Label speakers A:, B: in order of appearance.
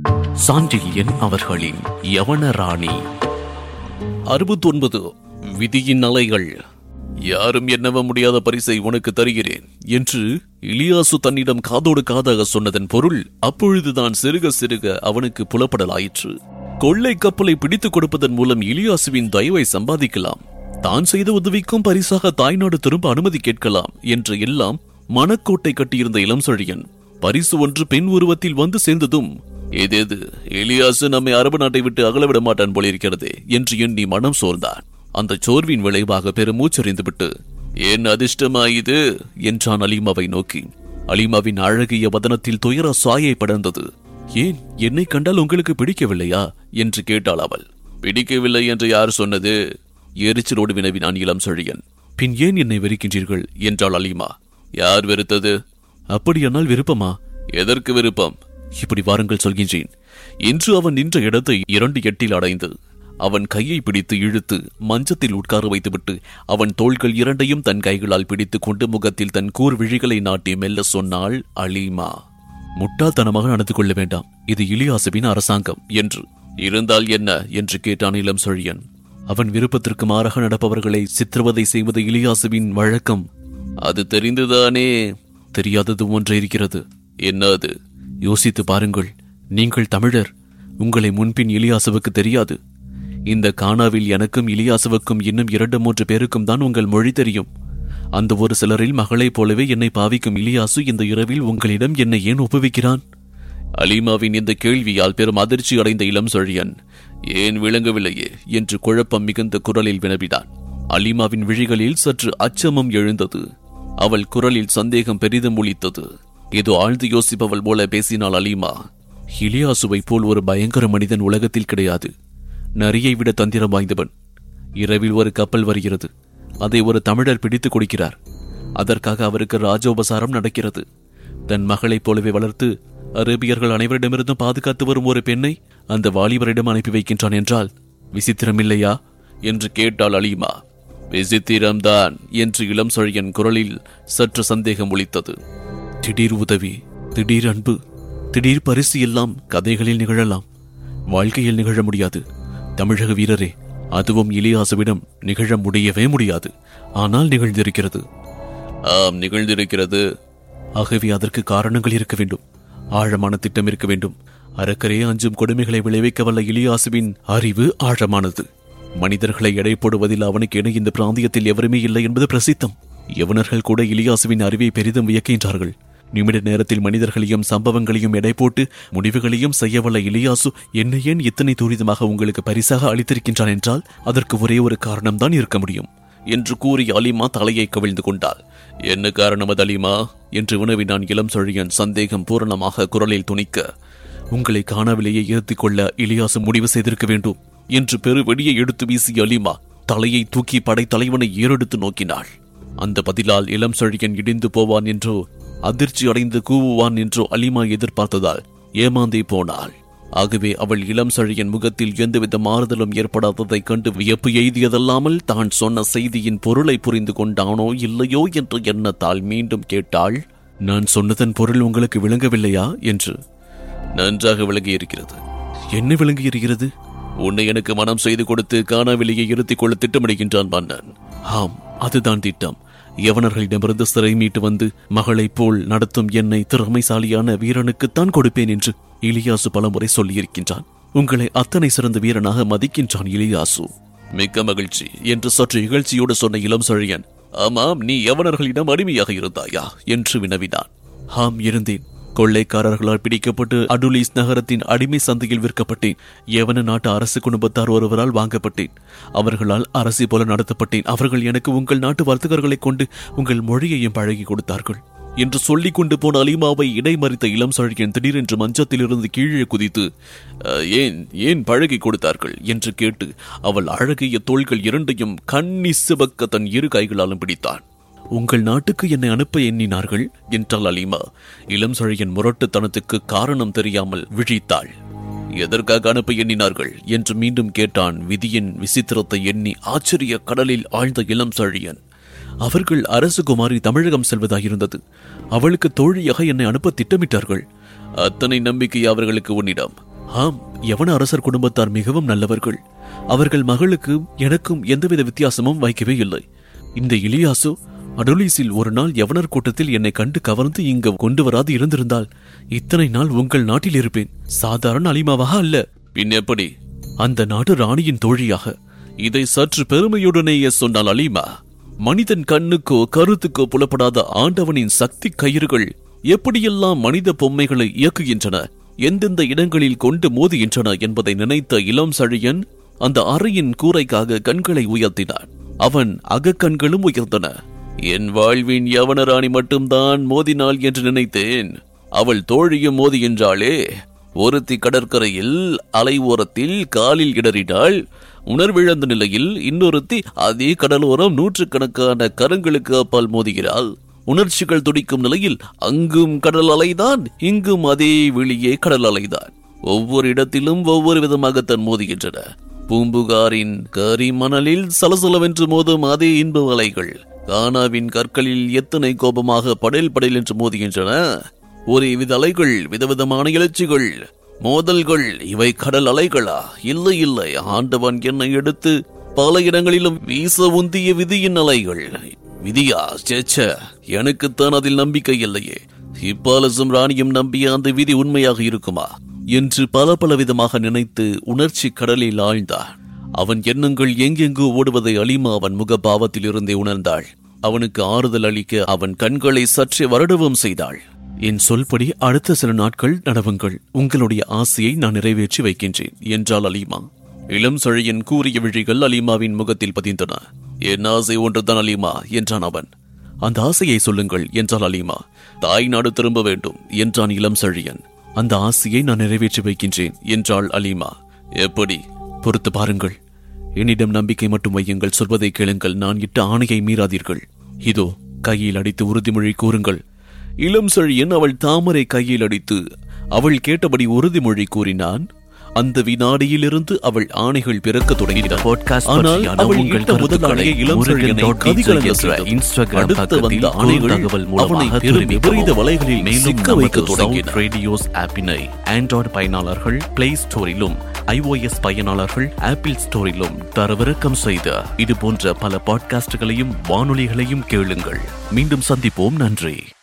A: சாண்டில்யன் அவர்களின் யவன ராணி அறுபத்தொன்பது விதியின் அலைகள் யாரும் எண்ணவ முடியாத பரிசை உனக்கு தருகிறேன் என்று இலியாசு தன்னிடம் காதோடு காதாக சொன்னதன் பொருள் அப்பொழுதுதான் சிறுக சிறுக அவனுக்கு புலப்படலாயிற்று கொள்ளை கப்பலை பிடித்துக் கொடுப்பதன் மூலம் இலியாசுவின் தயவை சம்பாதிக்கலாம் தான் செய்த உதவிக்கும் பரிசாக தாய்நாடு திரும்ப அனுமதி கேட்கலாம் என்று எல்லாம் மனக்கோட்டை கட்டியிருந்த இளம் செழியன் பரிசு ஒன்று பெண் உருவத்தில் வந்து சேர்ந்ததும் ஏதேது எலியாசு நம்மை அரபு நாட்டை விட்டு அகலவிட மாட்டான் போலிருக்கிறதே என்று எண்ணி மனம் சோர்ந்தான் அந்த சோர்வின் விளைவாக பெருமூச்சறிந்துவிட்டு என் அதிர்ஷ்டமா இது என்றான் அலிமாவை நோக்கி அலிமாவின் அழகிய வதனத்தில் துயர சாயை படர்ந்தது ஏன் என்னை கண்டால் உங்களுக்கு பிடிக்கவில்லையா என்று கேட்டாள் அவள் பிடிக்கவில்லை என்று யார் சொன்னது எரிச்சலோடு வினவினான் இளம் செழியன் பின் ஏன் என்னை வெறுக்கின்றீர்கள் என்றாள் அலிமா யார் வெறுத்தது அப்படியானால் விருப்பமா எதற்கு விருப்பம் இப்படி வாருங்கள் சொல்கின்றேன் இன்று அவன் நின்ற இடத்தை இரண்டு எட்டில் அடைந்து அவன் கையை பிடித்து இழுத்து மஞ்சத்தில் உட்கார வைத்துவிட்டு அவன் தோள்கள் இரண்டையும் தன் கைகளால் பிடித்துக் கொண்டு முகத்தில் தன் கூர் விழிகளை நாட்டி மெல்ல சொன்னாள் அலீமா முட்டாள்தனமாக நடந்து கொள்ள வேண்டாம் இது இலியாசுவின் அரசாங்கம் என்று இருந்தால் என்ன என்று கேட்டான் இளம் சொழியன் அவன் விருப்பத்திற்கு மாறாக நடப்பவர்களை சித்திரவதை செய்வது இலியாசுவின் வழக்கம் அது தெரிந்துதானே தெரியாதது ஒன்று இருக்கிறது என்ன அது யோசித்து பாருங்கள் நீங்கள் தமிழர் உங்களை முன்பின் இலியாசுவுக்கு தெரியாது இந்த கானாவில் எனக்கும் இலியாசுவுக்கும் இன்னும் இரண்டு மூன்று பேருக்கும் தான் உங்கள் மொழி தெரியும் அந்த ஒரு சிலரில் மகளைப் போலவே என்னை பாவிக்கும் இலியாசு இந்த இரவில் உங்களிடம் என்னை ஏன் ஒப்புவிக்கிறான் அலீமாவின் இந்த கேள்வியால் பெரும் அதிர்ச்சி அடைந்த இளம் சொழியன் ஏன் விளங்கவில்லையே என்று குழப்பம் மிகுந்த குரலில் வினவினான் அலீமாவின் விழிகளில் சற்று அச்சமும் எழுந்தது அவள் குரலில் சந்தேகம் பெரிதும் ஒலித்தது ஏதோ ஆழ்ந்து யோசிப்பவள் போல பேசினாள் அலீமா இலியாசுவை போல் ஒரு பயங்கர மனிதன் உலகத்தில் கிடையாது நரியை விட தந்திரம் வாய்ந்தவன் இரவில் ஒரு கப்பல் வருகிறது அதை ஒரு தமிழர் பிடித்துக் கொடுக்கிறார் அதற்காக அவருக்கு ராஜோபசாரம் நடக்கிறது தன் மகளைப் போலவே வளர்த்து அரேபியர்கள் அனைவரிடமிருந்தும் பாதுகாத்து வரும் ஒரு பெண்ணை அந்த வாலிபரிடம் அனுப்பி வைக்கின்றான் என்றால் விசித்திரமில்லையா என்று கேட்டாள் அலீமா விசித்திரம்தான் என்று இளம் சொழியன் குரலில் சற்று சந்தேகம் ஒலித்தது திடீர் உதவி திடீர் அன்பு திடீர் பரிசு எல்லாம் கதைகளில் நிகழலாம் வாழ்க்கையில் நிகழ முடியாது தமிழக வீரரே அதுவும் இலியாசுவிடம் நிகழ முடியவே முடியாது ஆனால் நிகழ்ந்திருக்கிறது ஆம் நிகழ்ந்திருக்கிறது ஆகவே அதற்கு காரணங்கள் இருக்க வேண்டும் ஆழமான திட்டம் இருக்க வேண்டும் அறக்கரையே அஞ்சும் கொடுமைகளை விளைவிக்க வல்ல இலியாசுவின் அறிவு ஆழமானது மனிதர்களை எடை போடுவதில் அவனுக்கு என இந்த பிராந்தியத்தில் எவருமே இல்லை என்பது பிரசித்தம் யவனர்கள் கூட இலியாசுவின் அறிவை பெரிதும் வியக்கின்றார்கள் நிமிட நேரத்தில் மனிதர்களையும் சம்பவங்களையும் எடை போட்டு முடிவுகளையும் செய்யவல்ல இலியாசு என்ன ஏன் இத்தனை துரிதமாக உங்களுக்கு பரிசாக அளித்திருக்கின்றான் என்றால் அதற்கு ஒரே ஒரு காரணம்தான் இருக்க முடியும் என்று கூறி அலிமா தலையை கவிழ்ந்து கொண்டாள் என்ன காரணம் அது அலிமா என்று வினவினான் இளம் சொழியன் சந்தேகம் பூரணமாக குரலில் துணிக்க உங்களை காணவிலேயே ஏற்றிக் கொள்ள இலியாசு முடிவு செய்திருக்க வேண்டும் என்று பெரு வெடியை எடுத்து வீசிய அலிமா தலையை தூக்கி படை தலைவனை ஏறெடுத்து நோக்கினாள் அந்த பதிலால் இளம் செழியன் இடிந்து போவான் என்றோ அதிர்ச்சி அடைந்து கூவுவான் என்றோ அலிமா எதிர்பார்த்ததால் ஏமாந்தே போனாள் ஆகவே அவள் இளம் செழியன் முகத்தில் எந்தவித மாறுதலும் ஏற்படாததைக் கண்டு வியப்பு எய்தியதல்லாமல் தான் சொன்ன செய்தியின் பொருளை புரிந்து கொண்டானோ இல்லையோ என்ற எண்ணத்தால் மீண்டும் கேட்டாள் நான் சொன்னதன் பொருள் உங்களுக்கு விளங்கவில்லையா என்று நன்றாக விளங்கியிருக்கிறது என்ன விளங்கியிருக்கிறது உன்னை எனக்கு மனம் செய்து கொடுத்து காணாவிலேயே இருத்திக் கொள்ள திட்டமிடுகின்றான் மன்னன் ஆம் அதுதான் திட்டம் யவனர்களிடமிருந்து சிறை மீட்டு வந்து மகளைப் போல் நடத்தும் என்னை திறமைசாலியான வீரனுக்குத்தான் கொடுப்பேன் என்று இலியாசு பலமுறை சொல்லியிருக்கின்றான் உங்களை அத்தனை சிறந்த வீரனாக மதிக்கின்றான் இலியாசு மிக்க மகிழ்ச்சி என்று சற்று இகழ்ச்சியோடு சொன்ன இளம் செழியன் ஆமாம் நீ யவனர்களிடம் அடிமையாக இருந்தாயா என்று வினவினான் ஆம் இருந்தேன் கொள்ளைக்காரர்களால் பிடிக்கப்பட்டு அடுலீஸ் நகரத்தின் அடிமை சந்தையில் விற்கப்பட்டேன் யவன நாட்டு அரசு குடும்பத்தார் ஒருவரால் வாங்கப்பட்டேன் அவர்களால் அரசி போல நடத்தப்பட்டேன் அவர்கள் எனக்கு உங்கள் நாட்டு வர்த்தகர்களைக் கொண்டு உங்கள் மொழியையும் பழகி கொடுத்தார்கள் என்று சொல்லிக் கொண்டு போன அலிமாவை இடைமறித்த இளம் சழியன் திடீரென்று மஞ்சத்திலிருந்து கீழே குதித்து "அஹ், ஏன் ஏன் பழகி கொடுத்தார்கள் என்று கேட்டு அவள் அழகிய தோள்கள் இரண்டையும் கண்ணி சிவக்க தன் இரு கைகளாலும் பிடித்தான் உங்கள் நாட்டுக்கு என்னை அனுப்ப எண்ணினார்கள் என்றாள் அலிமா இளம் சழையன் முரட்டுத்தனத்துக்கு காரணம் தெரியாமல் விழித்தாள் எதற்காக அனுப்ப எண்ணினார்கள் என்று மீண்டும் கேட்டான் விதியின் விசித்திரத்தை எண்ணி ஆச்சரிய கடலில் ஆழ்ந்த இளம் சழியன் அவர்கள் அரசு குமாரி தமிழகம் செல்வதாயிருந்தது அவளுக்கு தோழியாக என்னை அனுப்ப திட்டமிட்டார்கள் அத்தனை நம்பிக்கை அவர்களுக்கு உன்னிடம் ஆம் யவன அரசர் குடும்பத்தார் மிகவும் நல்லவர்கள் அவர்கள் மகளுக்கு எனக்கும் எந்தவித வித்தியாசமும் வைக்கவே இல்லை இந்த இலியாசு அடோலிஸில் ஒரு நாள் யவனர் கூட்டத்தில் என்னை கண்டு கவர்ந்து இங்கு கொண்டு வராது இருந்திருந்தால் இத்தனை நாள் உங்கள் நாட்டில் இருப்பேன் சாதாரண அலிமாவாக அல்ல பின் எப்படி அந்த நாடு ராணியின் தோழியாக இதை சற்று பெருமையுடனேயே சொன்னால் அலிமா மனிதன் கண்ணுக்கோ கருத்துக்கோ புலப்படாத ஆண்டவனின் சக்தி கயிறுகள் எப்படியெல்லாம் மனித பொம்மைகளை இயக்குகின்றன எந்தெந்த இடங்களில் கொண்டு மோதுகின்றன என்பதை நினைத்த இளம் சழியன் அந்த அறையின் கூரைக்காக கண்களை உயர்த்தினான் அவன் அகக்கண்களும் உயர்ந்தன என் வாழ்வின் யவனராணி மட்டும்தான் மோதினாள் என்று நினைத்தேன் அவள் தோழியும் மோதுகின்றாளே ஒருத்தி கடற்கரையில் அலை ஓரத்தில் காலில் இடறினாள் உணர்விழந்த நிலையில் இன்னொருத்தி அதே கடலோரம் நூற்றுக்கணக்கான கரங்களுக்கு அப்பால் மோதுகிறாள் உணர்ச்சிகள் துடிக்கும் நிலையில் அங்கும் கடல் அலைதான் இங்கும் அதே வெளியே கடல் அலைதான் ஒவ்வொரு இடத்திலும் ஒவ்வொரு விதமாகத்தான் மோதுகின்றன பூம்புகாரின் கரி மணலில் சலசலவென்று மோதும் அதே இன்ப அலைகள் கானாவின் கற்களில் எத்தனை கோபமாக படேல் படேல் என்று மோதுகின்றன ஒரே வித அலைகள் விதவிதமான எழுச்சிகள் மோதல்கள் இவை கடல் அலைகளா இல்லை இல்லை ஆண்டவன் என்னை எடுத்து பல இடங்களிலும் வீச உந்திய விதியின் அலைகள் விதியா சேச்ச எனக்குத்தான் அதில் நம்பிக்கை இல்லையே இப்பாலசும் ராணியும் நம்பிய அந்த விதி உண்மையாக இருக்குமா என்று பல பல விதமாக நினைத்து உணர்ச்சி கடலில் ஆழ்ந்தான் அவன் எண்ணங்கள் எங்கெங்கு ஓடுவதை அலிமா அவன் முகபாவத்தில் இருந்தே உணர்ந்தாள் அவனுக்கு ஆறுதல் அளிக்க அவன் கண்களை சற்றே வருடவும் செய்தாள் என் சொல்படி அடுத்த சில நாட்கள் நடவுங்கள் உங்களுடைய ஆசையை நான் நிறைவேற்றி வைக்கின்றேன் என்றாள் அலிமா இளம் சழையின் கூறிய விழிகள் அலிமாவின் முகத்தில் பதிந்தன என் ஆசை ஒன்றுதான் அலிமா என்றான் அவன் அந்த ஆசையை சொல்லுங்கள் என்றாள் அலிமா தாய் நாடு திரும்ப வேண்டும் என்றான் இளம் சழியன் அந்த ஆசையை நான் நிறைவேற்றி வைக்கின்றேன் என்றாள் அலிமா எப்படி பொறுத்து பாருங்கள் என்னிடம் நம்பிக்கை மட்டும் வையுங்கள் சொல்வதை கேளுங்கள் நான் இட்ட ஆணையை மீறாதீர்கள் இதோ கையில் அடித்து உறுதிமொழி கூறுங்கள் இளம் செழியன் அவள் தாமரை கையில் அடித்து அவள் கேட்டபடி உறுதிமொழி கூறினான் அந்த வினாடியிலிருந்து அவள் ஆணைகள் பிறக்க தொடங்கினார்
B: podcast
A: ஆனால்
B: பற்றியான
A: அவள்
B: உங்கள்
A: இட்ட முதல்
B: கருத்துக்களை
A: ஆணையை இளம் செழியனை
B: முருகன்
A: கதிகலங்க
B: என்ற
A: செய்தது.
B: Instagram
A: அடுத்து
B: பக்கத்தில்
A: வந்த
B: குறு
A: ஆணைகள்
B: தகவல் மூலமாக
A: அவனை பெரும்
B: தெரிவிக்கவும்.
A: விபரீத வலைகளில்
B: மேலும்
A: சிக்க வைக்க
B: நமது
A: தொடங்கின
B: Sound Radios ஆப்பினை ஆண்ட்ராய்டு பயனாளர்கள் பிளே ஸ்டோரிலும் iOS பயனாளர்கள் ஆப்பிள் ஸ்டோரிலும் தரவிறக்கம் செய்த இது போன்ற பல பாட்காஸ்டுகளையும் வானொலிகளையும் கேளுங்கள் மீண்டும் சந்திப்போம் நன்றி